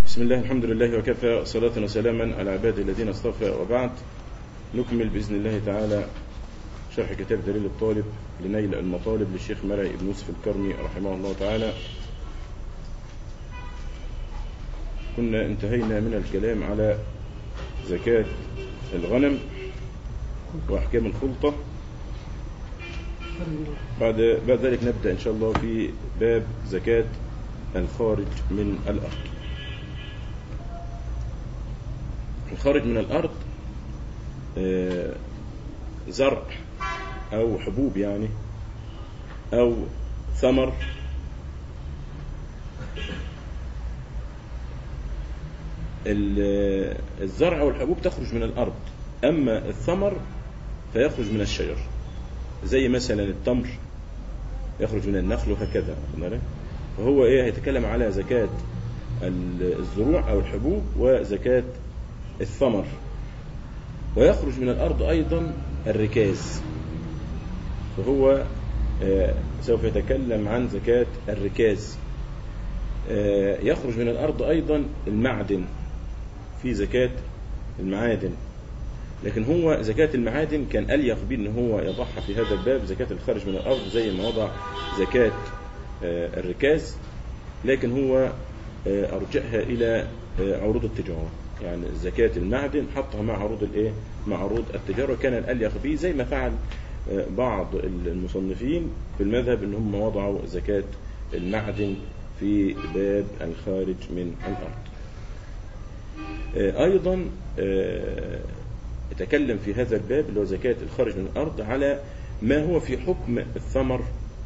بسم الله الحمد لله وكفى صلاة وسلاما على عباد الذين اصطفى وبعد نكمل بإذن الله تعالى شرح كتاب دليل الطالب لنيل المطالب للشيخ مرعي بن يوسف الكرمي رحمه الله تعالى كنا انتهينا من الكلام على زكاة الغنم وأحكام الخلطة بعد بعد ذلك نبدأ إن شاء الله في باب زكاة الخارج من الأرض الخارج من الأرض آه، زرع أو حبوب يعني أو ثمر ال- الزرع والحبوب تخرج من الأرض أما الثمر فيخرج من الشجر زي مثلا التمر يخرج من النخل وهكذا واخد بالك؟ فهو ايه هيتكلم على زكاة ال- الزروع او الحبوب وزكاة الثمر ويخرج من الارض ايضا الركاز فهو آه، سوف يتكلم عن زكاة الركاز آه، يخرج من الارض ايضا المعدن في زكاة المعادن لكن هو زكاة المعادن كان أليق به إن هو يضعها في هذا الباب زكاة الخارج من الأرض زي ما وضع زكاة آه، الركاز لكن هو آه، أرجعها إلى آه، عروض التجارة يعني زكاة المعدن حطها مع عروض الإيه؟ مع عروض التجارة كان الأليق به زي ما فعل آه، بعض المصنفين في المذهب إن هم وضعوا زكاة المعدن في باب الخارج من الأرض. آه، أيضا آه، يتكلم في هذا الباب اللي هو زكاة الخارج من الأرض على ما هو في حكم الثمر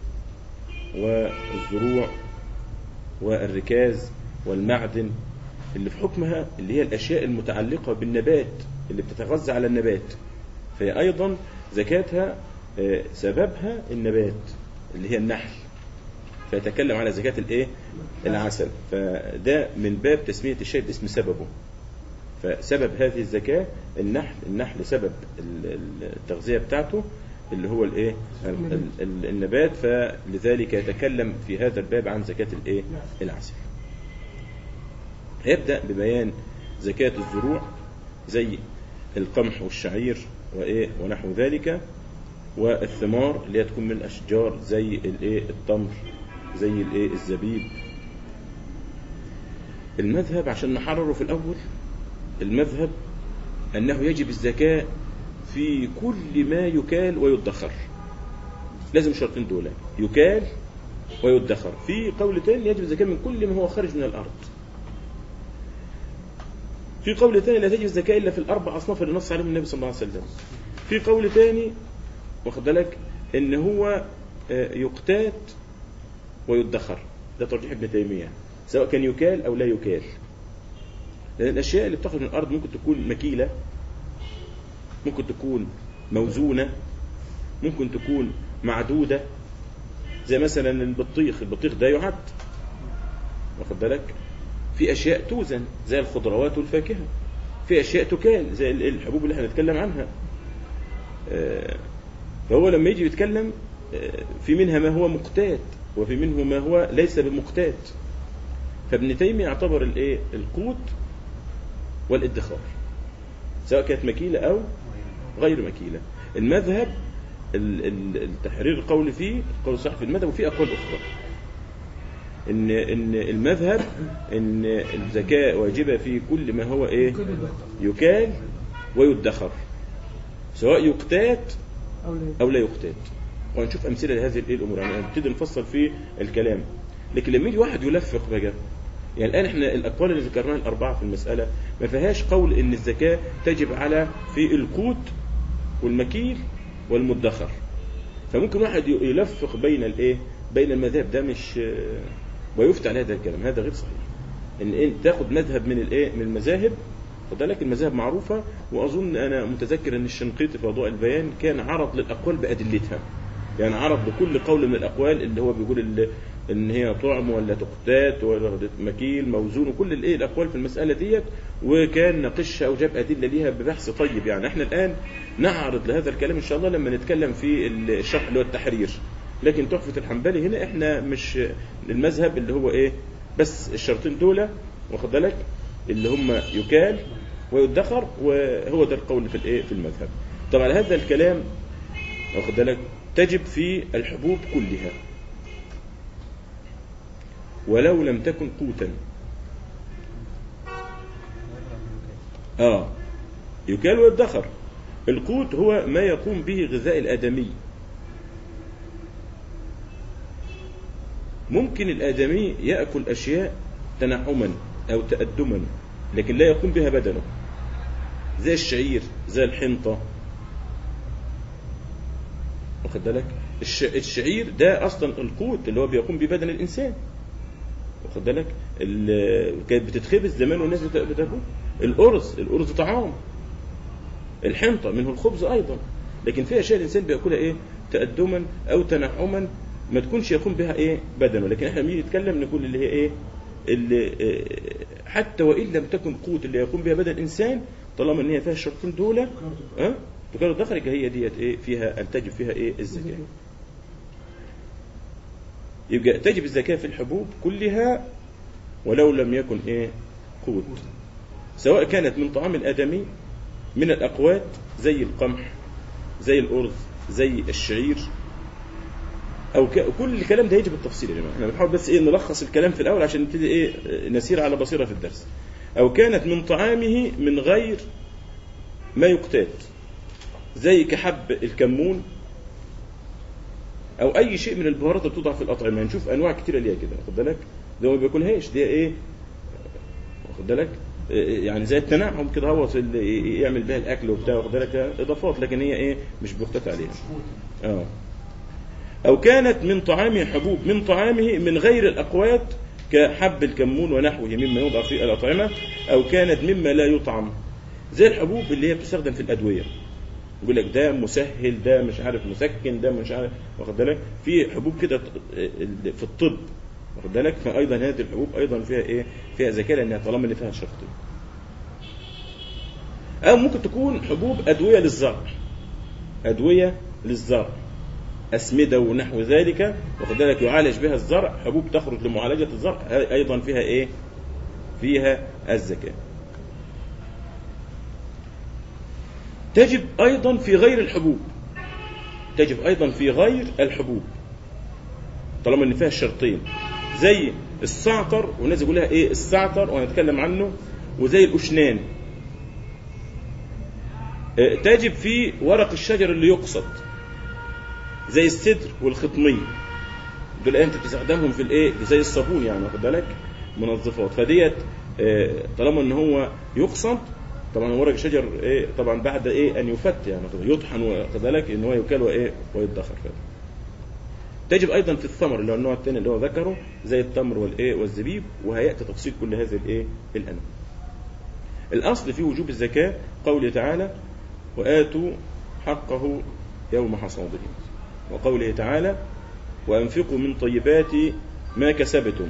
والزروع والركاز والمعدن اللي في حكمها اللي هي الأشياء المتعلقة بالنبات اللي بتتغذى على النبات فهي أيضا زكاتها آه، سببها النبات اللي هي النحل فيتكلم على زكاة الايه العسل فده من باب تسمية الشيء باسم سببه فسبب هذه الزكاة النحل النحل سبب ال- ال- التغذية بتاعته اللي هو الايه ال- ال- ال- النبات فلذلك يتكلم في هذا الباب عن زكاة الايه العسل هيبدأ ببيان زكاة الزروع زي القمح والشعير وايه ونحو ذلك والثمار اللي هي تكون من الاشجار زي الايه التمر زي الايه الزبيب المذهب عشان نحرره في الاول المذهب أنه يجب الزكاة في كل ما يكال ويدخر لازم الشرطين دول يكال ويدخر في قول تاني يجب الزكاة من كل ما هو خارج من الأرض في قول ثاني لا تجب الزكاة إلا في الأربع أصناف اللي نص عليهم النبي صلى الله عليه وسلم في قول ثاني واخد بالك إن هو آه، يقتات ويدخر ده ترجيح ابن تيمية سواء كان يكال أو لا يكال لأن الأشياء اللي بتخرج من الأرض ممكن تكون مكيلة ممكن تكون موزونة ممكن تكون معدودة زي مثلا البطيخ البطيخ ده يعد واخد بالك في أشياء توزن زي الخضروات والفاكهة في أشياء تكال زي ال- الحبوب اللي احنا هنتكلم عنها آه، فهو لما يجي يتكلم آه، في منها ما هو مقتات وفي منه ما هو ليس بمقتات فابن تيمية اعتبر الايه القوت والادخار سواء كانت مكيلة أو غير مكيلة المذهب ال- ال- التحرير القول فيه قول صح في المذهب وفي أقوال أخرى إن إن المذهب إن الزكاة واجبة في كل ما هو إيه يكال ويدخر سواء يقتات أو لا أو لا يقتات وهنشوف أمثلة لهذه الإيه الأمور يعني هنبتدي نفصل في الكلام لكن لما يجي واحد يلفق بقى يعني الآن احنا الأقوال اللي ذكرناها الأربعة في المسألة ما فيهاش قول إن الزكاة تجب على في القوت والمكيل والمدخر فممكن واحد ي- يلفق بين الإيه بين المذاهب ده مش ويفتى على هذا الكلام هذا غير صحيح إن أنت تاخد مذهب من الإيه من المذاهب خد بالك المذاهب معروفة وأظن أنا متذكر أن الشنقيطي في أضواء البيان كان عرض للأقوال بأدلتها يعني عرض لكل قول من الأقوال اللي هو بيقول ال- ان هي طعم ولا تقتات ولا مكيل موزون وكل الايه الاقوال في المساله ديت وكان ناقشها وجاب ادله ليها ببحث طيب يعني احنا الان نعرض لهذا الكلام ان شاء الله لما نتكلم في الشرح اللي هو التحرير لكن تحفه الحنبلي هنا احنا مش المذهب اللي هو ايه بس الشرطين دول واخد بالك اللي هم يكال ويدخر وهو ده القول في الايه في المذهب طبعا هذا الكلام واخد بالك تجب في الحبوب كلها ولو لم تكن قوتا اه يكال ويدخر القوت هو ما يقوم به غذاء الآدمي ممكن الآدمي يأكل أشياء تنعما أو تأدما لكن لا يقوم بها بدنه زي الشعير زي الحنطة واخد بالك الش- الشعير ده أصلا القوت اللي هو بيقوم به بدن الإنسان واخد بالك ال- كانت بتتخبز زمان والناس بت- بتاكل الأرز الأرز طعام الحنطة منه الخبز أيضا لكن في أشياء الإنسان بيأكلها إيه تأدما أو تنعما ما تكونش يقوم بها إيه بدنه لكن إحنا بنيجي نتكلم نقول اللي هي إيه اللي آه، حتى وإن لم تكن قوت اللي يقوم بها بدن الإنسان طالما إن هي فيها الشرطين دول ها تكرر الدخل يبقى هي ديت إيه فيها أن تجب فيها إيه الزكاة يبقى تجب الزكاة في الحبوب كلها ولو لم يكن إيه قوت سواء كانت من طعام الآدمي من الأقوات زي القمح زي الأرز زي الشعير أو ك... كل الكلام ده يجب التفصيل يا جماعة احنا بنحاول بس إيه نلخص الكلام في الأول عشان نبتدي إيه نسير على بصيرة في الدرس أو كانت من طعامه من غير ما يقتات زي كحب الكمون أو أي شيء من البهارات اللي بتوضع في الأطعمة نشوف أنواع كتيرة ليها كده واخد بالك ده ما بياكلهاش دي إيه واخد بالك يعني زي التنعم كده هو في اللي يعمل بها الاكل وبتاع واخد بالك اضافات لكن هي ايه مش بيختفى عليها اه او كانت من طعامه حبوب من طعامه من غير الاقوات كحب الكمون ونحوه مما يوضع في الاطعمه او كانت مما لا يطعم زي الحبوب اللي هي بتستخدم في الادويه يقول لك ده مسهل ده مش عارف مسكن ده مش عارف واخد بالك في حبوب كده في الطب واخد بالك فايضا هذه الحبوب ايضا فيها ايه فيها زكاه لانها طالما اللي فيها شرطين او ممكن تكون حبوب ادويه للزرع ادويه للزرع اسمده ونحو ذلك واخد بالك يعالج بها الزرع حبوب تخرج لمعالجه الزرع ايضا فيها ايه فيها الزكاه تجب ايضا في غير الحبوب تجب ايضا في غير الحبوب طالما ان فيها الشرطين زي الصعتر والناس يقول لها ايه الصعتر وهنتكلم عنه وزي الاشنان اه تجب في ورق الشجر اللي يقصد زي السدر والخطمية دول انت بتستخدمهم في الايه زي الصابون يعني واخد بالك منظفات فديت اه طالما ان هو يقصد طبعا ورق الشجر ايه طبعا بعد ايه ان يفت يعني يطحن واخد بالك ان هو يكال وايه ويدخر كده تجب ايضا في الثمر اللي هو النوع الثاني اللي هو ذكره زي التمر والايه والزبيب وهياتي تفصيل كل هذه الايه الانواع الاصل في وجوب الزكاه قوله تعالى واتوا حقه يوم حصاده وقوله تعالى وانفقوا من طيبات ما كسبتم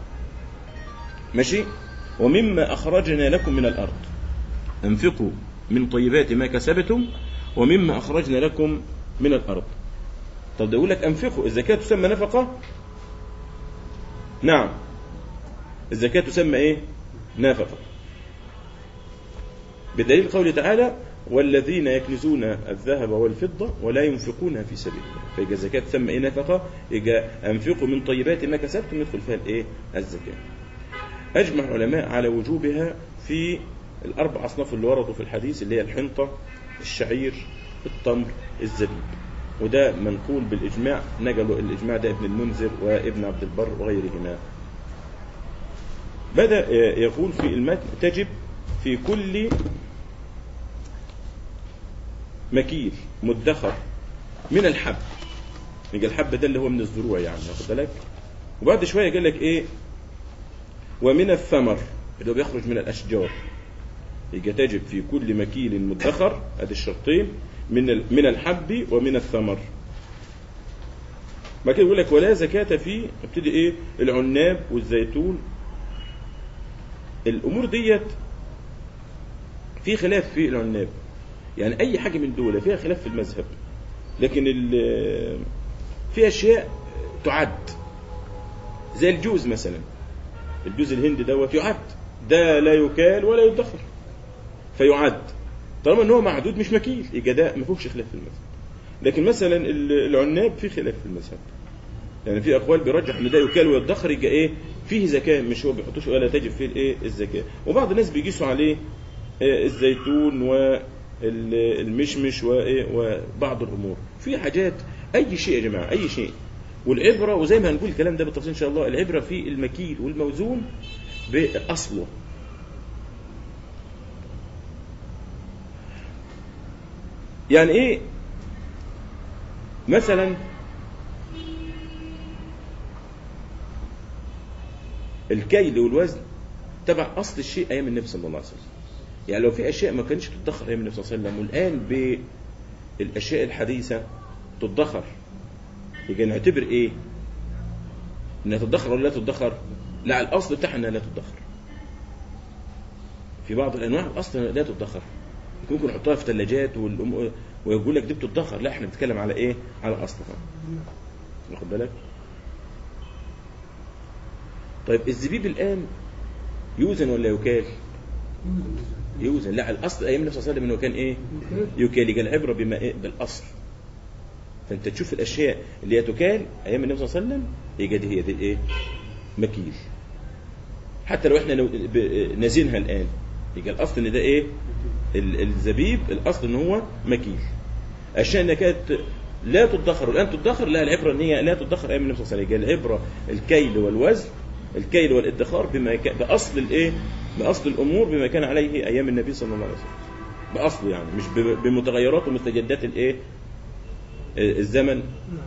ماشي ومما اخرجنا لكم من الارض انفقوا من طيبات ما كسبتم ومما اخرجنا لكم من الارض طب ده يقول لك انفقوا الزكاة تسمى نفقة نعم الزكاة تسمى ايه نفقة بدليل قوله تعالى والذين يكنزون الذهب والفضة ولا ينفقونها في سبيل الله فيجا الزكاة تسمى ايه نفقة يجا انفقوا من طيبات ما كسبتم يدخل فيها الايه الزكاة اجمع العلماء على وجوبها في الاربع اصناف اللي وردوا في الحديث اللي هي الحنطة الشعير التمر الزبيب وده منقول بالإجماع نقلوا الإجماع ده ابن المنذر وابن عبد البر وغيرهما بدأ يقول في المتن تجب في كل مكيل مدخر من الحب يبقى الحب ده اللي هو من الزروع يعني واخد بالك وبعد شويه قال لك ايه ومن الثمر اللي هو بيخرج من الاشجار يبقى تجب في كل مكيل مدخر ادي الشرطين من من الحب ومن الثمر بعد كده يقول لك ولا زكاة في ابتدي ايه العناب والزيتون الامور ديت في خلاف في العناب يعني اي حاجه من دول فيها خلاف في المذهب لكن في اشياء تعد زي الجوز مثلا الجوز الهندي دوت يعد ده لا يكال ولا يدخر فيعد طالما ان هو معدود مش مكيل يبقى ده ما فيهوش خلاف في المذهب لكن مثلا ال- العناب في خلاف في المذهب يعني في اقوال بيرجح ان ده يكال ويدخر يبقى ايه فيه زكاه مش هو بيحطوش ولا تجب فيه الايه الزكاه وبعض الناس بيقيسوا عليه آه، الزيتون والمشمش وايه وبعض الامور في حاجات اي شيء يا جماعه اي شيء والعبره وزي ما هنقول الكلام ده بالتفصيل ان شاء الله العبره في المكيل والموزون باصله يعني ايه مثلا الكيل والوزن تبع اصل الشيء ايام النبي صلى الله عليه وسلم يعني لو في اشياء ما كانتش تدخر ايام النبي صلى الله عليه وسلم والان بالاشياء الحديثه تدخر يبقى نعتبر ايه انها تدخر ولا لا تدخر لا الاصل بتاعها انها لا تدخر في بعض الانواع الاصل لا تدخر ممكن نحطها في ثلاجات والأم... ويقول لك دي بتدخر لا احنا بنتكلم على ايه على اصلها واخد بالك طيب الزبيب الان يوزن ولا يكال يوزن لا الاصل ايام النبي صلى الله عليه وسلم انه كان ايه يكال يبقى العبره بما إيه بالاصل فانت تشوف الاشياء اللي هي تكال ايام النبي صلى الله عليه وسلم يبقى دي هي دي ايه مكيل حتى لو احنا لو ب- نازينها الان يبقى الاصل ان ده ايه ال- الزبيب الاصل ان هو مكيل اشياء انها كانت لا تدخر والان تدخر لا العبره ان هي لا تدخر ايام النبي صلى الله عليه وسلم يبقى العبره الكيل والوزن الكيل والادخار بما كان باصل الايه باصل الامور بما كان عليه ايام النبي صلى الله عليه وسلم باصله يعني مش ب- بمتغيرات ومستجدات الايه الزمن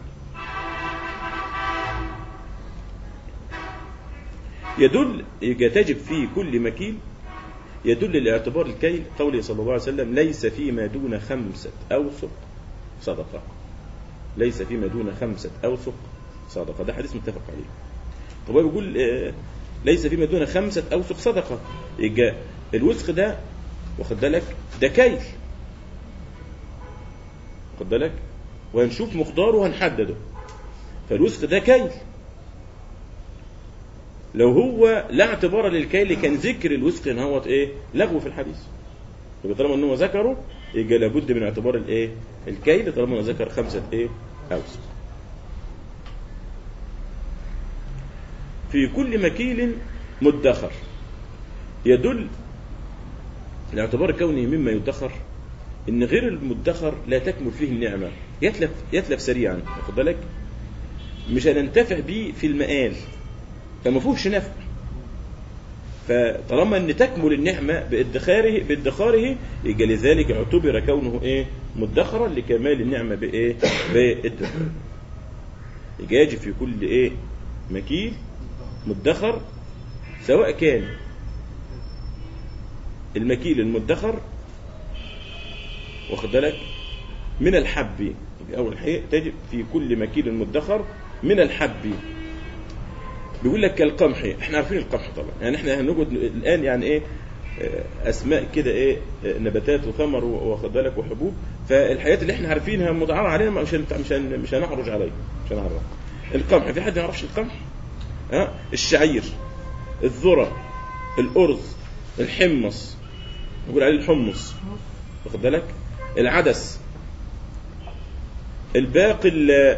يدل يبقى تجب في كل مكيل يدل لاعتبار الكيل قوله صلى الله عليه وسلم ليس فيما دون خمسة أوسق صدقة ليس فيما دون خمسة أوسق صدقة ده حديث متفق عليه طب هو بيقول آه، ليس فيما دون خمسة أوسق صدقة يبقى الوسق ده واخد بالك ده كيل واخد بالك وهنشوف مقداره وهنحدده فالوسق ده كيل لو هو لا اعتبار للكيل كان ذكر الوسق ان هو ايه لغو في الحديث يبقى طالما ان هو ذكره يبقى لابد من اعتبار الايه الكيل طالما انه ذكر خمسه ايه اوسق في كل مكيل مدخر يدل لاعتبار كونه مما يدخر ان غير المدخر لا تكمل فيه النعمه يتلف يتلف سريعا واخد بالك مش هننتفع بيه في المآل فما فيهوش نفع فطالما ان تكمل النعمه بادخاره بادخاره يبقى لذلك اعتبر كونه ايه مدخرا لكمال النعمه بايه بادخار يبقى يجب في كل ايه مكيل مدخر سواء كان المكيل المدخر واخد بالك من الحب يبقى اول حاجه تجب في كل مكيل مدخر من الحب بيقول لك كالقمح احنا عارفين القمح طبعا يعني احنا هنقعد الان يعني ايه آه، اسماء كده ايه آه، نباتات وثمر واخد بالك وحبوب فالحاجات اللي احنا عارفينها متعارف عليها مش هن- مش هن- مش هنعرج عليها مش هنعرف القمح في حد ما يعرفش القمح ها الشعير الذره الارز الحمص نقول عليه الحمص واخد بالك العدس الباقي ال-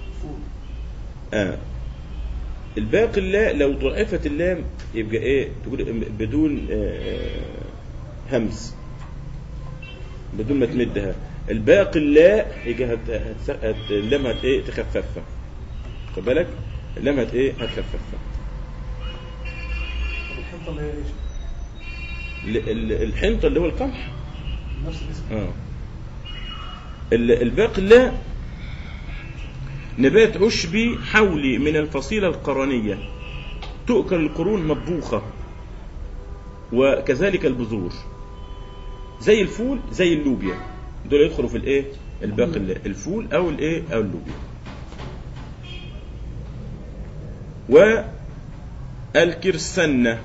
آه الباقي اللا لو ضعفت اللام يبقى ايه تقول بدون آه، همز بدون ما تمدها الباقي اللا يجي هت... هت... هت... اللام هت ايه تخففها خد بالك اللام هت ايه هتخففها طب الحنطة اللي هي ايش؟ ال- ال- الحنطه اللي هو القمح نفس الاسم اه ال- الباقي لا نبات عشبي حولي من الفصيلة القرنية تؤكل القرون مطبوخة وكذلك البذور زي الفول زي اللوبيا دول يدخلوا في الايه الباقي اللا الفول او الايه او اللوبيا والكرسنة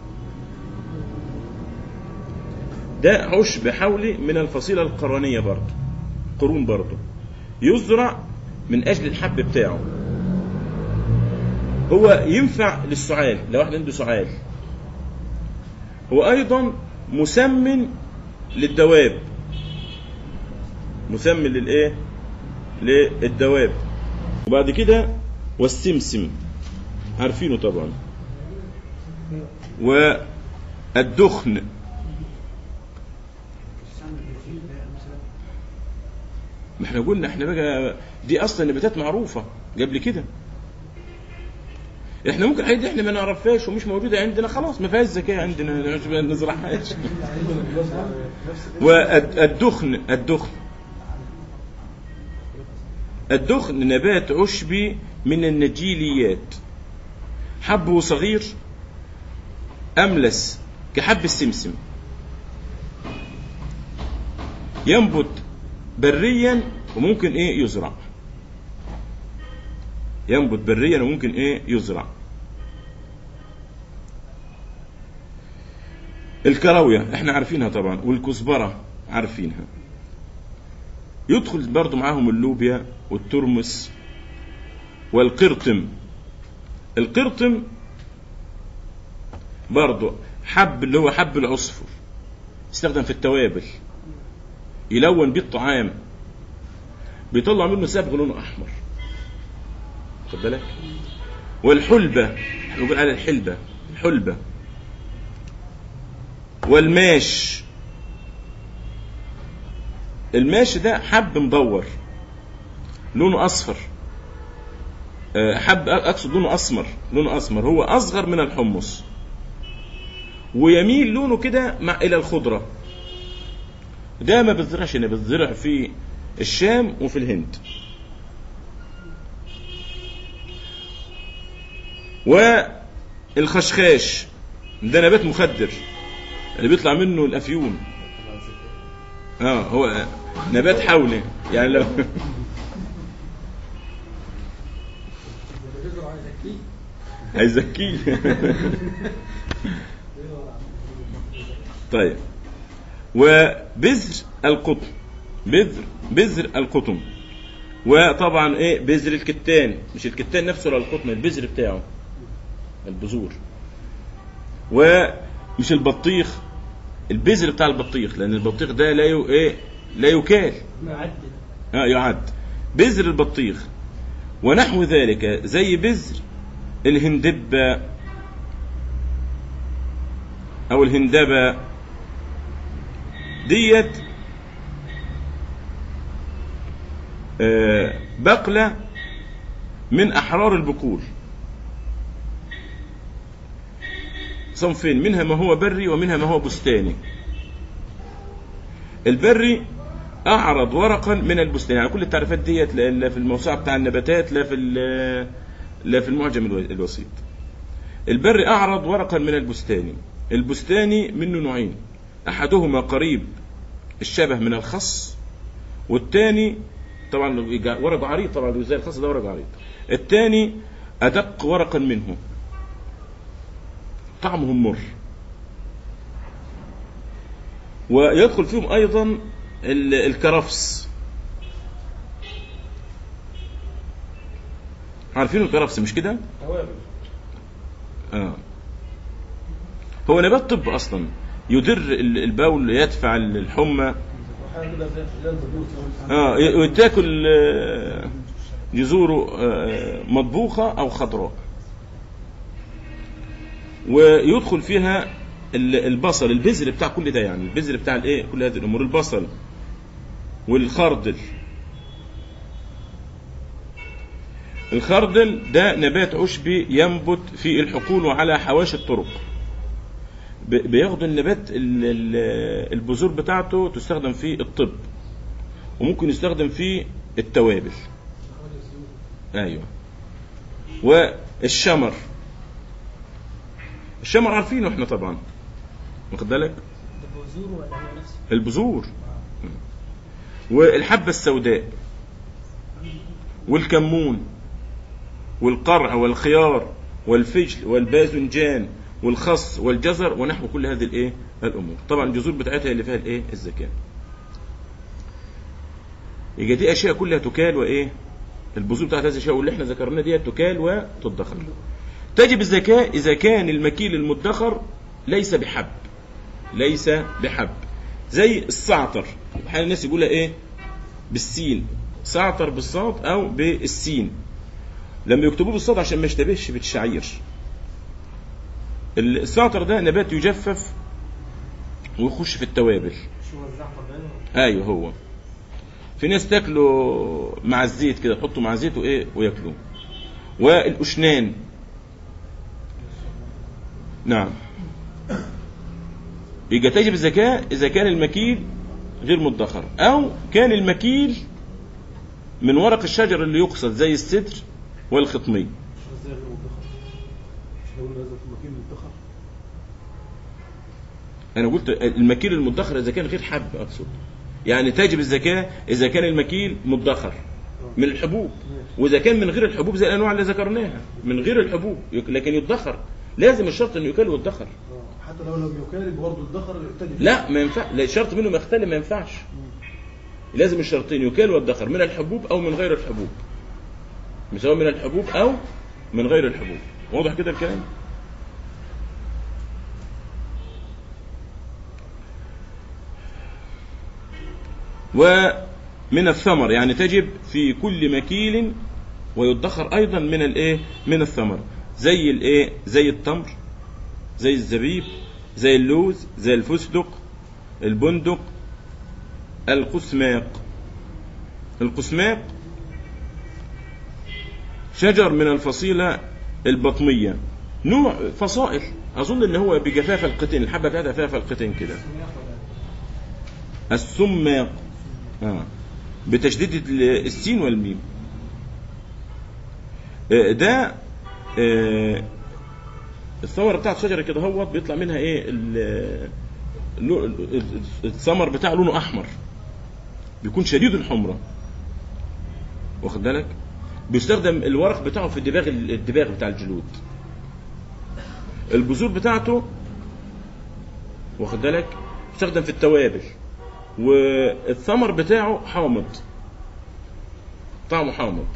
ده عشب حولي من الفصيلة القرنية برضه قرون برضه يزرع من أجل الحب بتاعه هو ينفع للسعال لو واحد عنده سعال هو أيضا مسمن للدواب مسمن للإيه للدواب وبعد كده والسمسم عارفينه طبعا والدخن ما احنا قلنا احنا بقى دي اصلا نباتات معروفه قبل كده احنا ممكن حاجات احنا ما نعرفهاش ومش موجوده عندنا خلاص ما فيهاش ذكاء عندنا مش ما نزرعهاش والدخن الدخن الدخن نبات عشبي من النجيليات حبه صغير أملس كحب السمسم ينبت بريا وممكن ايه يزرع ينبت بريا وممكن ايه يزرع الكراوية احنا عارفينها طبعا والكزبرة عارفينها يدخل برضو معاهم اللوبيا والترمس والقرطم القرطم برضو حب اللي هو حب العصفر يستخدم في التوابل يلون بيه الطعام بيطلع منه صبغ لونه احمر خد بالك والحلبة احنا بنقول على الحلبة الحلبة والماش الماش ده حب مدور لونه اصفر آه، حب اقصد لونه اسمر لونه اسمر هو اصغر من الحمص ويميل لونه كده مع الى الخضره ده ما بيتزرعش هنا بيتزرع في الشام وفي الهند والخشخاش ده نبات مخدر اللي بيطلع منه الافيون اه هو نبات حولي يعني لو هيزكيه طيب وبذر القطن بذر بذر القطن وطبعا ايه بذر الكتان مش الكتان نفسه ولا القطن البذر بتاعه البذور ومش البطيخ البذر بتاع البطيخ لان البطيخ ده لا يو ايه لا يكال معدل اه يعد بذر البطيخ ونحو ذلك زي بذر الهندبة او الهندبة ديت آه، بقلة من أحرار البقول صنفين منها ما هو بري ومنها ما هو بستاني البري أعرض ورقا من البستان يعني كل التعريفات ديت لا لا في الموسوعة بتاع النباتات لا في ال- لا في المعجم الو- الوسيط البري أعرض ورقا من البستاني البستاني منه نوعين أحدهما قريب الشبه من الخص والتاني طبعا يجع- ورقه عريض طبعا زي الخص ده ورقه عريض التاني أدق ورقا منه طعمهم مر ويدخل فيهم أيضا ال- الكرفس عارفين الكرفس مش كده؟ توابل آه. هو نبات طب أصلا يدر ال- البول يدفع الحمى وحاجه كده زي زي الزبوط اه ي- وتاكل آه، جذوره آه، مطبوخه او خضراء ويدخل فيها ال- البصل البذر بتاع كل ده يعني البذر بتاع الايه كل هذه الامور البصل والخردل الخردل ده نبات عشبي ينبت في الحقول وعلى حواشي الطرق ب- بياخدوا النبات ال- ال- البذور بتاعته تستخدم في الطب وممكن يستخدم في التوابل ايوه والشمر الشمر عارفينه احنا طبعا واخد بالك ده بذور ولا هو نفسه؟ البذور والحبة السوداء والكمون والقرع والخيار والفجل والباذنجان والخس والجزر ونحو كل هذه الايه الامور طبعا الجذور بتاعتها اللي فيها الايه الزكاه يبقى دي اشياء كلها تكال وايه البذور بتاعت هذه الاشياء واللي احنا ذكرناها دي تكال وتدخر تجب الزكاه اذا كان المكيل المدخر ليس بحب ليس بحب زي الصعتر احيانا الناس يقولها ايه بالسين صعتر بالصاد او بالسين لما يكتبوه بالصاد عشان ما يشتبهش بالشعير الصعتر ده نبات يجفف ويخش في التوابل شو الزعتر ده؟ ايوه هو في ناس تاكله مع الزيت كده تحطه مع زيت وايه وياكلوه والاشنان نعم يبقى تجب الزكاة إذا كان المكيل غير مدخر أو كان المكيل من ورق الشجر اللي يقصد زي الستر والخطمي شو ازاي غير مدخر؟ مش لو قلنا هذا في المكان مدخر أنا قلت المكيل المدخر إذا كان غير حب أقصد يعني تجب الزكاة إذا كان المكيل مدخر من الحبوب وإذا كان من غير الحبوب زي الأنواع اللي ذكرناها من غير الحبوب يك- لكن يدخر لازم الشرط إنه يكال ويدخر آه. حتى لو لم يكالب برضه الدخر يبتدي لا ما ينفع لا الشرط منهم يختلف ما ينفعش لازم الشرطين يكال والدخر من الحبوب او من غير الحبوب سواء من الحبوب او من غير الحبوب واضح كده الكلام ومن الثمر يعني تجب في كل مكيل ويدخر ايضا من الايه من الثمر زي الايه زي التمر زي الزبيب زي اللوز زي الفستق البندق القسماق القسماق شجر من الفصيلة البطمية نوع فصائل أظن إن هو بجفاف القطن الحبة بتاعتها فيها فالقطن كده السماق آه. بتشديد ال- السين والميم آه، ده آه، الثمرة بتاعت شجرة كده هوت بيطلع منها ايه ال- اللو- ال- الثمر بتاعه لونه احمر بيكون شديد الحمرة واخد بالك بيستخدم الورق بتاعه في الدباغ الدباغ بتاع الجلود البذور بتاعته واخد بالك بيستخدم في التوابل والثمر بتاعه حامض طعمه حامض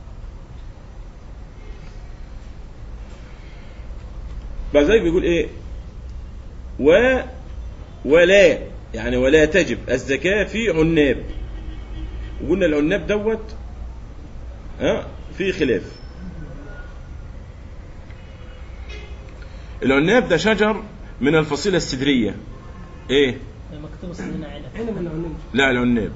بعد ذلك بيقول ايه و ولا يعني ولا تجب الزكاة في عناب وقلنا العناب دوت ها في خلاف العناب ده شجر من الفصيلة السدرية ايه مكتوب سنين عنب عنب ولا عنب؟ لا العناب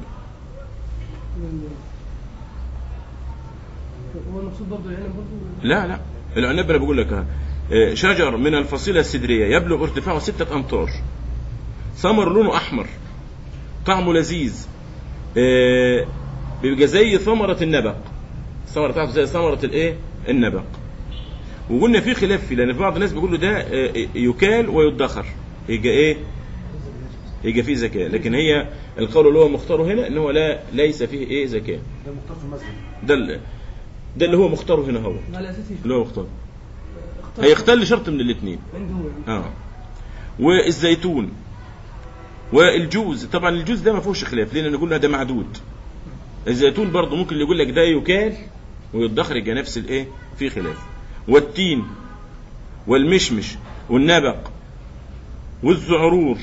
هو المقصود برضه العنب برضه لا لا العناب انا بقول لك ها. آه، شجر من الفصيلة السدرية يبلغ ارتفاعه ستة أمتار ثمر لونه أحمر طعمه لذيذ آه، بيبقى زي ثمرة النبق الثمرة بتاعته زي ثمرة الايه النبق وقلنا في خلاف فيه لأن في بعض الناس بيقولوا ده آه، يكال ويدخر يبقى ايه يبقى فيه زكاة لكن هي القول اللي هو مختاره هنا ان هو لا ليس فيه ايه زكاة ده مختار في المسجد ده ال- ده اللي هو مختاره هنا هو لا الاساسي اللي هو مختاره هيختل شرط من الاثنين عنده هو اه والزيتون والجوز طبعا الجوز ده ما فيهوش خلاف لان قلنا ده معدود الزيتون برضه ممكن اللي يقول لك ده يكال ويدخر يبقى نفس الايه في خلاف والتين والمشمش والنبق والزعرور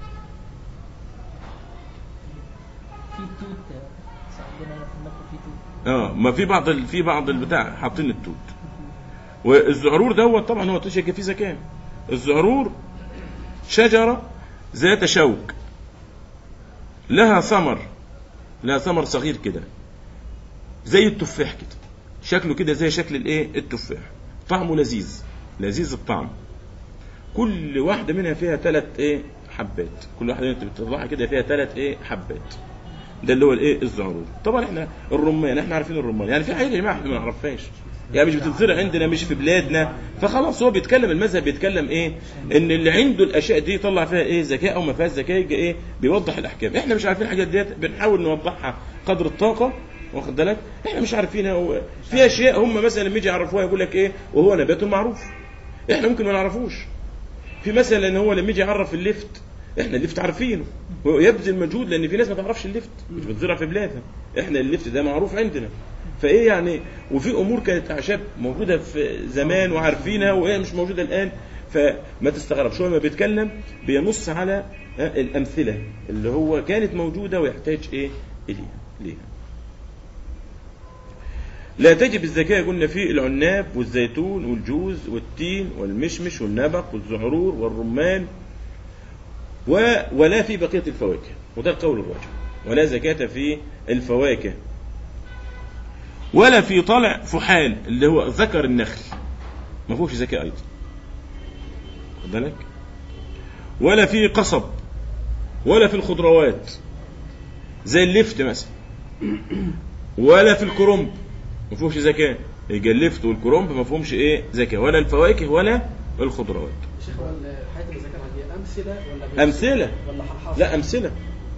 في توت آه، عندنا هنا في المكة في توت اه ما في بعض ال- في بعض البتاع حاطين التوت والزعرور دوت طبعا هو تشك فيه زكاه الزعرور شجره ذات شوك لها ثمر لها ثمر صغير كده زي التفاح كده شكله كده زي شكل الايه التفاح طعمه لذيذ لذيذ الطعم كل واحده منها فيها ثلاث ايه حبات كل واحده انت بتطلعها كده فيها ثلاث ايه حبات ده اللي هو الايه الزعرور طبعا احنا الرمان احنا عارفين الرمان يعني في حاجه يا جماعه احنا ما نعرفهاش يعني مش بتتزرع عندنا مش في بلادنا فخلاص هو بيتكلم المذهب بيتكلم ايه ان اللي عنده الاشياء دي يطلع فيها ايه ذكاء او ما فيهاش ذكاء يبقى ايه بيوضح الاحكام احنا مش عارفين الحاجات ديت بنحاول نوضحها قدر الطاقه واخد بالك احنا مش عارفينها و... في اشياء هم مثلا لما يجي يعرفوها يقول لك ايه وهو نبات معروف احنا ممكن ما نعرفوش في مثلا ان هو لما يجي يعرف الليفت احنا الليفت عارفينه ويبذل مجهود لان في ناس ما تعرفش الليفت مش بتزرع في بلادها احنا الليفت ده معروف عندنا فايه يعني وفي امور كانت اعشاب موجوده في زمان وعارفينها وهي مش موجوده الان فما تستغربش هو ما بيتكلم بينص على آه، الامثله اللي هو كانت موجوده ويحتاج ايه اليها ليها لا تجب الزكاة قلنا في العناب والزيتون والجوز والتين والمشمش والنبق والزعرور والرمان و ولا في بقية الفواكه وده القول الراجح ولا زكاة في الفواكه ولا في طلع فحال اللي هو ذكر النخل ما فيهوش زكاة أيضا خد بالك ولا في قصب ولا في الخضروات زي اللفت مثلا ولا في الكرنب ما فيهوش زكاة يبقى اللفت والكرنب ما فيهمش ايه زكاة ولا الفواكه ولا الخضروات شيخ هو الحاجات اللي ذكرها دي امثله ولا أمثلة ولا حصر لا أمثلة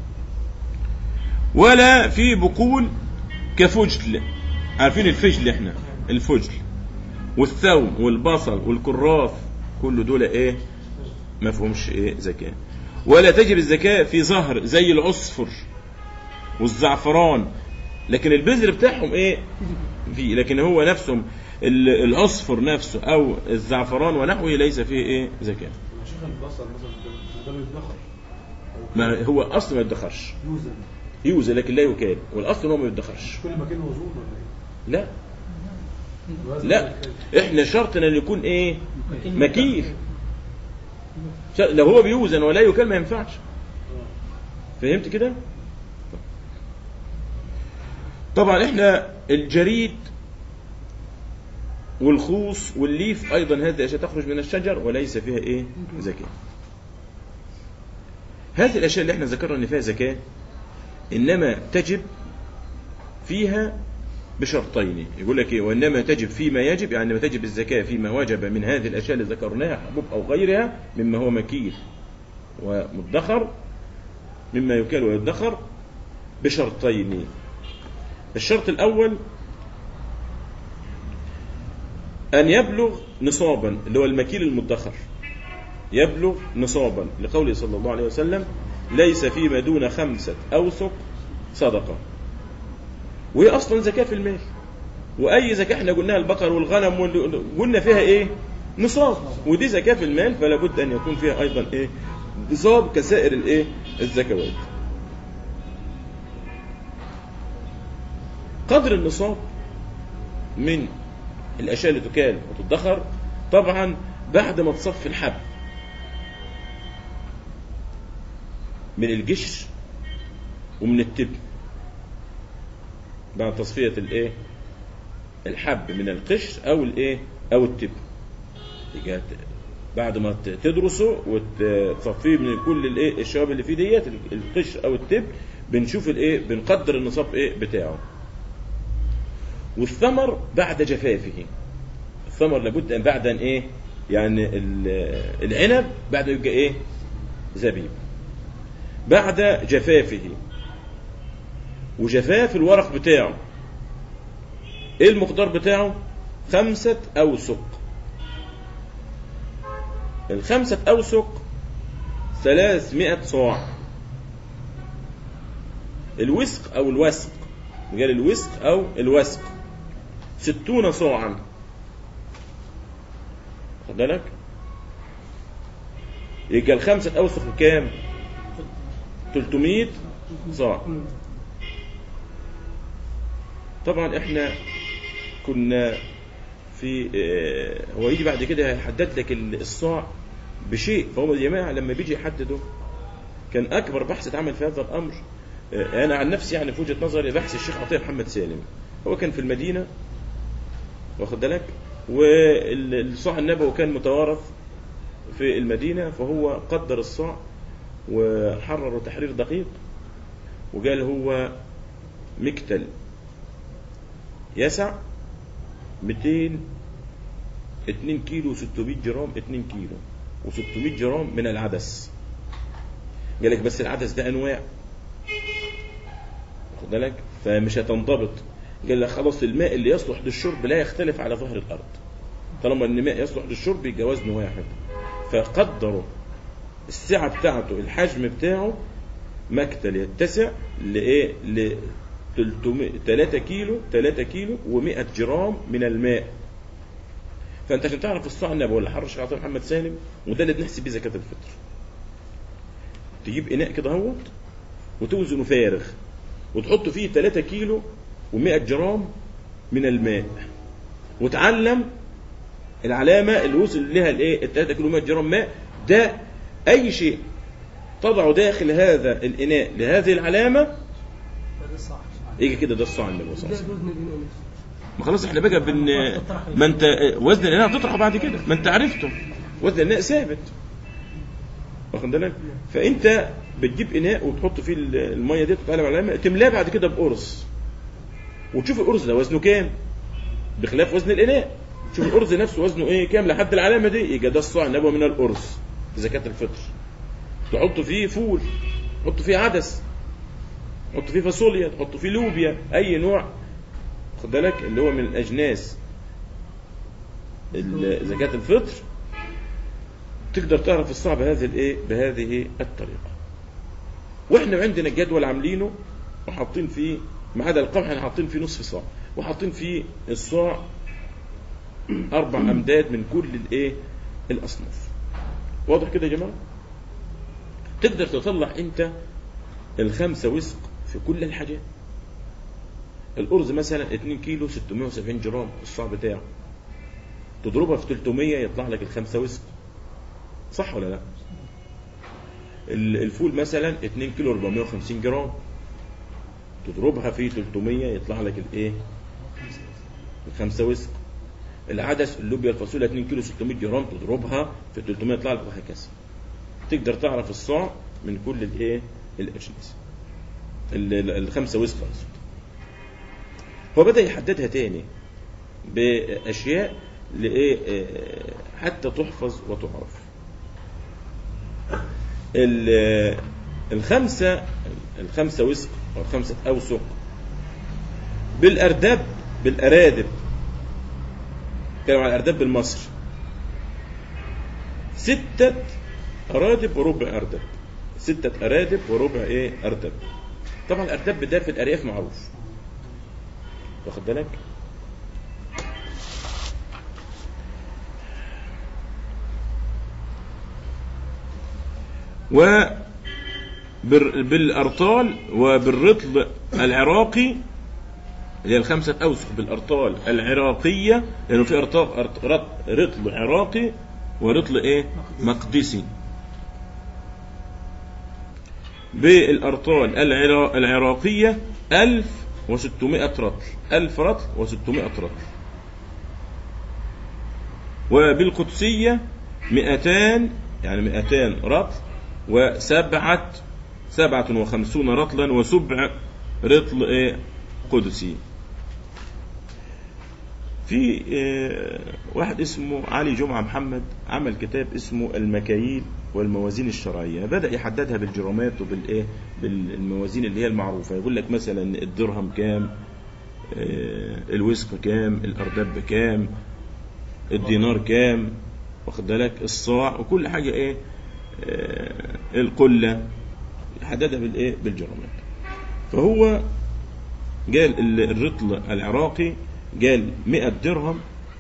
ولا في بقول كفجل عارفين الفجل احنا الفجل والثوم والبصل والكراث كل دول ايه ما فيهمش ايه زكاة ولا تجب الزكاة في زهر زي العصفر والزعفران لكن البذر بتاعهم ايه فيه لكن هو نفسهم ال- العصفر نفسه او الزعفران ونحوه ليس فيه ايه زكاة شيخ البصل مثلا ده- ده بيتدخل ما هو اصلا ما يدخرش يوزن يوزن لكن لا يكال والاصل ان هو ما يدخرش مش كل مكان موزون ولا ايه؟ لا الوزن لا ده احنا شرطنا ان يكون ايه مكيف شر- لو هو بيوزن ولا يكال ما ينفعش فهمت كده طبعا احنا الجريد والخوص والليف ايضا هذه اشياء تخرج من الشجر وليس فيها ايه زكاه هذه الاشياء اللي احنا ذكرنا ان فيها زكاه انما تجب فيها بشرطين يقول لك ايه وانما تجب فيما يجب يعني ما تجب الزكاه فيما وجب من هذه الاشياء اللي ذكرناها حبوب او غيرها مما هو مكيل ومدخر مما يكال ويدخر بشرطين الشرط الاول ان يبلغ نصابا اللي هو المكيل المدخر يبلغ نصابا لقوله صلى الله عليه وسلم ليس فيما دون خمسة أوسق صدقة وهي أصلا زكاة في المال وأي زكاة احنا قلناها البقر والغنم وال- قلنا فيها إيه نصاب ودي زكاة في المال فلا بد أن يكون فيها أيضا إيه نصاب كسائر الإيه الزكوات قدر النصاب من الأشياء اللي تكال وتدخر طبعا بعد ما تصفي الحب من الجش ومن التبن بعد تصفية الايه الحب من القش او الايه او التبن يجي ت- بعد ما ت- تدرسه وتصفيه من كل الايه الشباب اللي فيه ديت القش او التبن بنشوف الايه بنقدر النصاب ايه بتاعه والثمر بعد جفافه الثمر لابد ان بعد ان ايه يعني ال- العنب بعد يبقى ايه زبيب بعد جفافه وجفاف الورق بتاعه ايه المقدار بتاعه خمسة أوسق الخمسة أوسق ثلاثمائة صاع الوسق أو الوسق قال الوسق أو الوسق ستون صاعا خد بالك يبقى الخمسة أوسق بكام 300 صاع طبعا احنا كنا في آه، هو يجي بعد كده هيحدد لك ال- الصاع بشيء فهو يا جماعه لما بيجي يحدده كان اكبر بحث اتعمل في هذا الامر آه، انا عن نفسي يعني في وجهه نظري بحث الشيخ عطيه محمد سالم هو كان في المدينه واخد بالك والصاع النبوي كان متوارث في المدينه فهو قدر الصاع وحرره تحرير دقيق وقال هو مكتل يسع 200 2 كيلو 600 جرام 2 كيلو و600 جرام من العدس قال لك بس العدس ده انواع واخد بالك فمش هتنضبط قال لك خلاص الماء اللي يصلح للشرب لا يختلف على ظهر الارض طالما ان ماء يصلح للشرب يبقى وزنه واحد فقدروا السعه بتاعته الحجم بتاعه مكتل يتسع لايه ل 300 3 كيلو 3 كيلو و100 جرام من الماء فانت عشان تعرف الصاع النبوي ولا حر الشيخ عطيه محمد سالم وده اللي بنحسب بيه زكاه الفطر تجيب اناء كده اهوت وتوزنه فارغ وتحط فيه 3 كيلو و100 جرام من الماء وتعلم العلامه اللي وصل لها الايه ال 3 كيلو 100 جرام ماء ده اي شيء تضع داخل هذا الاناء لهذه العلامه ده صح يجي كده ده الصاع النبوي صلى الله عليه ده وسلم جزء من الإناء نفسه. ما خلاص احنا بقى بن ما انت وزن الاناء هتطرحه بعد كده ما انت عرفته وزن الاناء ثابت واخد بالك فانت بتجيب اناء وتحط فيه الميه دي وتعلم على الماء تملاه بعد كده بقرص وتشوف القرص ده وزنه كام بخلاف وزن الاناء شوف القرص نفسه وزنه ايه كام لحد العلامه دي يبقى ده الصاع النبوي من القرص في زكاه الفطر تحط فيه فول تحط فيه عدس تحط فيه فاصوليا تحط فيه لوبيا اي نوع خد بالك اللي هو من الاجناس ال- زكاة الفطر تقدر تعرف الصاع بهذه الايه بهذه الطريقة واحنا عندنا الجدول عاملينه وحاطين فيه ما عدا القمح احنا حاطين فيه نصف صاع وحاطين فيه الصاع اربع امداد من كل الايه الاصناف واضح كده يا جماعه تقدر تطلع انت الخمسه وسق في كل الحاجات الأرز مثلا 2 كيلو 670 جرام الصاع بتاعه تضربها في 300 يطلع لك الخمسة وسق صح ولا لا ال- الفول مثلا 2 كيلو 450 جرام تضربها في 300 يطلع لك الايه الخمسة وسق العدس اللوبيا الفاصوليا 2 كيلو 600 جرام تضربها في 300 يطلع لك وهكذا تقدر تعرف الصاع من كل الايه الاجناس ال- ال- الخمسة وسق اقصد هو بدأ يحددها تاني بأشياء لإيه آه، حتى تحفظ وتعرف ال- الخمسة الخمسة وسق أو الخمسة أوسق بالأردب بالأرادب كانوا على الأردب بالمصري ستة أرادب وربع أردب ستة أرادب وربع إيه أردب طبعا الأردب ده في الأرياف معروف واخد بالك و بال- بالأرطال وبالرطل العراقي اللي هي الخمسة أوسق بالأرطال العراقية لأنه في أرطال أرط- رط- رطل عراقي ورطل إيه؟ مقدسي بالأرطال العرا- العراقية 1600 رطل 1000 رطل و600 رطل وبالقدسية 200 يعني 200 رطل وسبعة سبعة وخمسون رطلا وسبع رطل إيه قدسي في آه، واحد اسمه علي جمعة محمد عمل كتاب اسمه المكاييل والموازين الشرعية بدأ يحددها بالجرامات وبالايه بالموازين اللي هي المعروفة يقول لك مثلا الدرهم كام آه، الوسق كام الأردب كام الدينار كام واخد بالك الصاع وكل حاجة ايه آه، القلة يحددها بالايه بالجرامات فهو قال ال- الرطل العراقي قال 100 درهم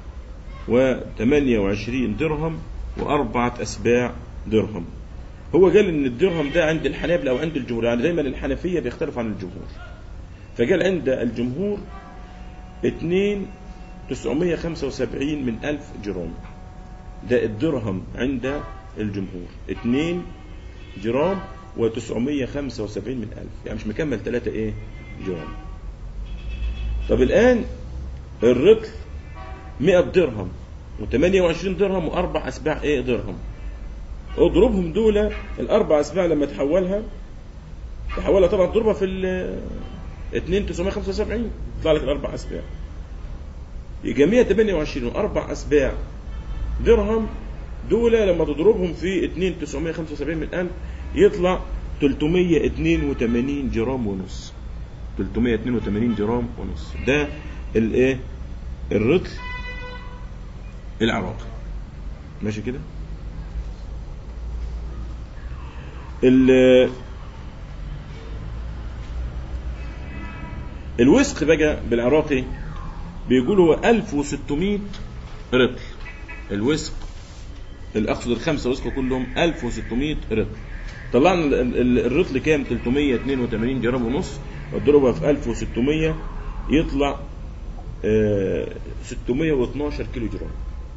و28 درهم وأربعة أسباع درهم هو قال إن الدرهم ده عند الحنابلة أو عند الجمهور يعني دايما الحنفية بيختلف عن الجمهور فقال عند الجمهور 2 975 من ألف جرام ده الدرهم عند الجمهور 2 جرام و975 من ألف يعني مش مكمل 3 إيه جرام طب الآن الرطل 100 درهم و28 درهم وأربع أسباع إيه درهم اضربهم دول الأربع أسباع لما تحولها تحولها طبعا تضربها في ال 2 975 يطلع لك الأربع أسباع يبقى 128 وأربع أسباع درهم دول لما تضربهم في 2 975 من ألف يطلع 382 جرام ونص 382 جرام ونص ده الايه الرطل العراقي ماشي كده ال الوسق بقى بالعراقي بيقول هو 1600 رطل الوسق الاقصد الخمسه وسق كلهم 1600 رطل طلعنا ال- ال- الرطل كام 382 جرام ونص اضربها في 1600 يطلع آه، 612 كيلو جرام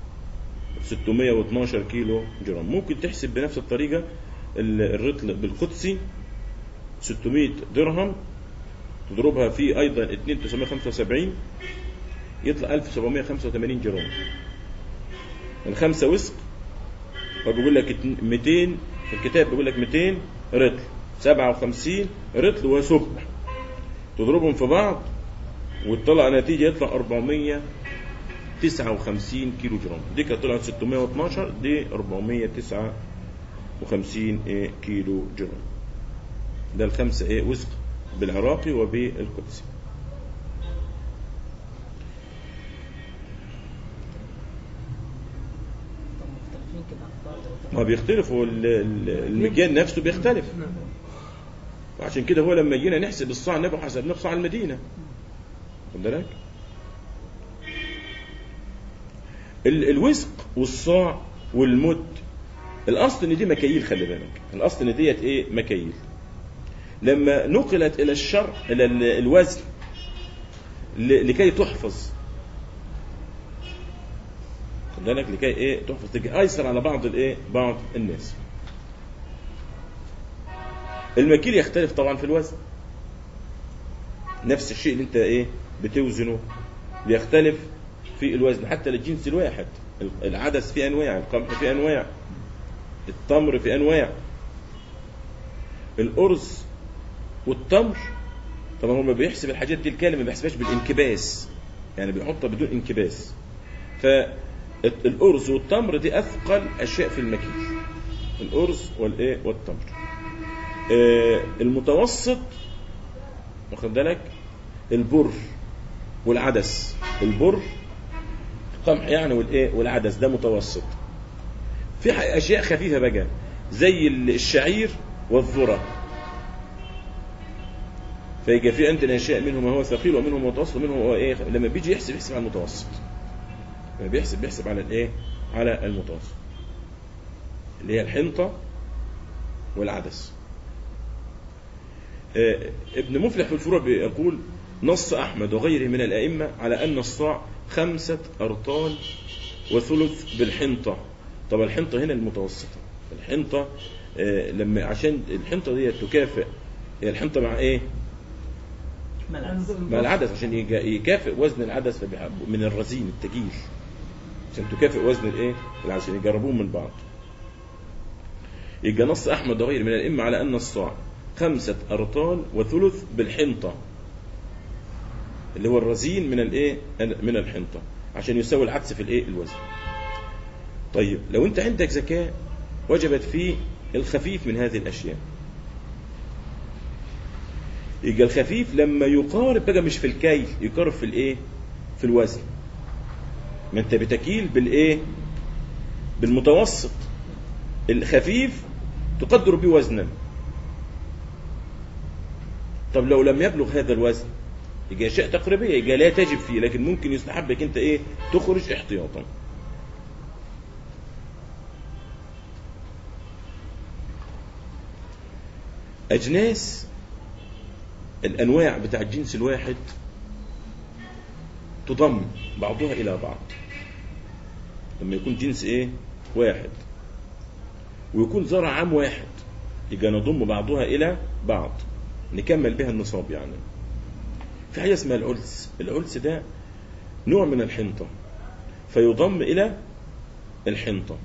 612 كيلو جرام ممكن تحسب بنفس الطريقة ال- الرطل بالقدسي 600 درهم تضربها في أيضا 2975 يطلع 1785 جرام الخمسة وسق هو بيقول لك اتن- 200 في الكتاب بيقول لك 200 رطل 57 رطل وسبع تضربهم في بعض وتطلع نتيجة يطلع 459 كيلو جرام دي كانت طلعت 612 دي 459 إيه كيلو جرام ده الخمسة ايه وسق بالعراقي وبالقدسي طب مختلفين كده عن بعض ما بيختلفوا ال- ال- المكيال نفسه بيختلف وعشان كده هو لما جينا نحسب الصاع نبقى حسبناه بصاع المدينة خد بالك ال- الوسق والصاع والمد الاصل ان دي مكاييل خلي بالك الاصل ان ديت ايه مكاييل لما نقلت الى الشرع الى ال- الوزن ل- لكي تحفظ خد بالك لكي ايه تحفظ تبقى ايسر على بعض الايه بعض الناس المكيل يختلف طبعا في الوزن نفس الشيء اللي انت ايه بتوزنه بيختلف في الوزن حتى للجنس الواحد العدس في انواع القمح في انواع التمر في انواع الارز والتمر طبعا هو ما بيحسب الحاجات دي الكلمه ما بيحسبهاش بالانكباس يعني بيحطها بدون انكباس فالارز والتمر دي اثقل اشياء في المكيل الارز والايه والتمر آه، المتوسط واخد بالك البر والعدس البر القمح يعني والايه والعدس ده متوسط في ح- اشياء خفيفه بقى زي ال- الشعير والذره فيجي في عندنا اشياء منهم ما هو ثقيل ومنهم متوسط ومنهم هو ايه لما بيجي يحسب يحسب على المتوسط لما بيحسب بيحسب على الايه على المتوسط اللي هي الحنطه والعدس آه، ابن مفلح في الفروع بيقول نص أحمد وغيره من الأئمة على أن الصاع خمسة أرطال وثلث بالحنطة طب الحنطة هنا المتوسطة الحنطة آه، لما عشان الحنطة دي تكافئ هي الحنطة مع إيه؟ ملعب مع العدس عشان يجا- يكافئ وزن العدس فبيح- من الرزين التقيل عشان تكافئ وزن الايه العدس عشان يجربوهم من بعض يبقى نص احمد وغيره من الائمه على ان الصاع خمسه ارطال وثلث بالحنطه اللي هو الرزين من الايه من الحنطه عشان يساوي العدس في الايه الوزن طيب لو انت عندك زكاه وجبت فيه الخفيف من هذه الاشياء يبقى الخفيف لما يقارب بقى مش في الكيل يقارب في الايه في الوزن ما انت بتكيل بالايه بالمتوسط الخفيف تقدر به وزنا طب لو لم يبلغ هذا الوزن يبقى اشياء تقريبيه يبقى لا تجب فيه لكن ممكن يستحب لك انت ايه تخرج احتياطا اجناس الانواع بتاع الجنس الواحد تضم بعضها الى بعض لما يكون جنس ايه واحد ويكون زرع عام واحد يبقى نضم بعضها الى بعض نكمل بها النصاب يعني في حاجه اسمها العلس العلس ده نوع من الحنطه فيضم الى الحنطه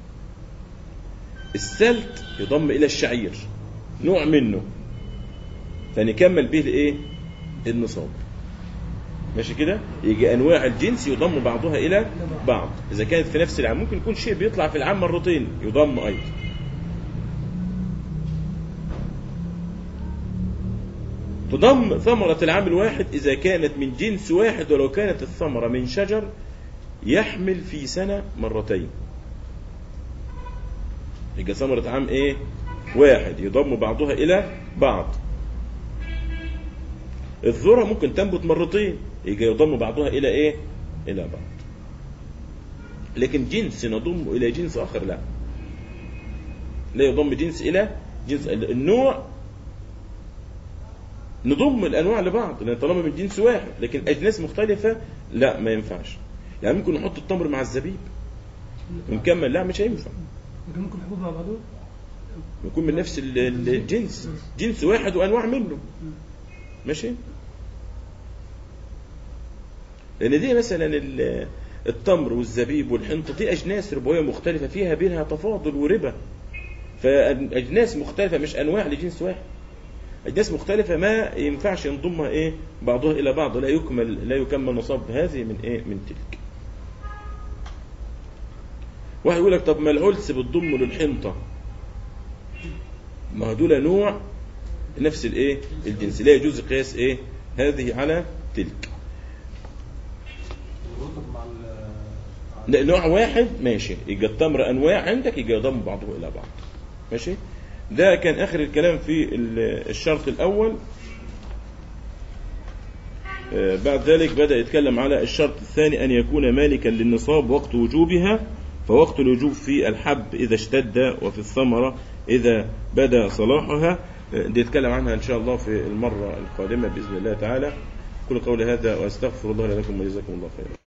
السلت يضم الى الشعير نوع منه فنكمل به الايه النصاب ماشي كده يجي انواع الجنس يضم بعضها الى بعض اذا كانت في نفس العام ممكن يكون شيء بيطلع في العام مرتين يضم ايضا تضم ثمرة العام الواحد إذا كانت من جنس واحد ولو كانت الثمرة من شجر يحمل في سنة مرتين يبقى ثمرة عام إيه؟ واحد يضم بعضها إلى بعض الذرة ممكن تنبت مرتين يجي يضم بعضها إلى إيه؟ إلى بعض لكن جنس نضم الى جنس اخر لا لا يضم جنس الى جنس النوع نضم الانواع لبعض لان طالما من جنس واحد لكن اجناس مختلفه لا ما ينفعش يعني ممكن نحط التمر مع الزبيب ونكمل لا مش هينفع لكن ممكن حبوب مع بعضهم يكون من نفس ال- الجنس جنس واحد وانواع منه ماشي لان دي مثلا ال- التمر والزبيب والحنطه دي اجناس ربويه مختلفه فيها بينها تفاضل وربا فاجناس مختلفه مش انواع لجنس واحد اجناس مختلفه ما ينفعش ينضمها ايه بعضها الى بعض لا يكمل لا يكمل نصاب هذه من ايه من تلك واحد يقول لك طب ما العلس بتضم للحنطه ما هو دول نوع نفس الايه الجنس لا يجوز قياس ايه هذه على تلك الرطب مع ال لا، نوع واحد ماشي يبقى التمر انواع عندك يبقى يضم بعضه الى بعض ماشي ده كان اخر الكلام في ال- الشرط الاول آه، بعد ذلك بدا يتكلم على الشرط الثاني ان يكون مالكا للنصاب وقت وجوبها فوقت الوجوب في الحب اذا اشتد وفي الثمره اذا بدا صلاحها آه، دي يتكلم عنها ان شاء الله في المره القادمه باذن الله تعالى كل قولي هذا واستغفر الله لكم وجزاكم الله خيرا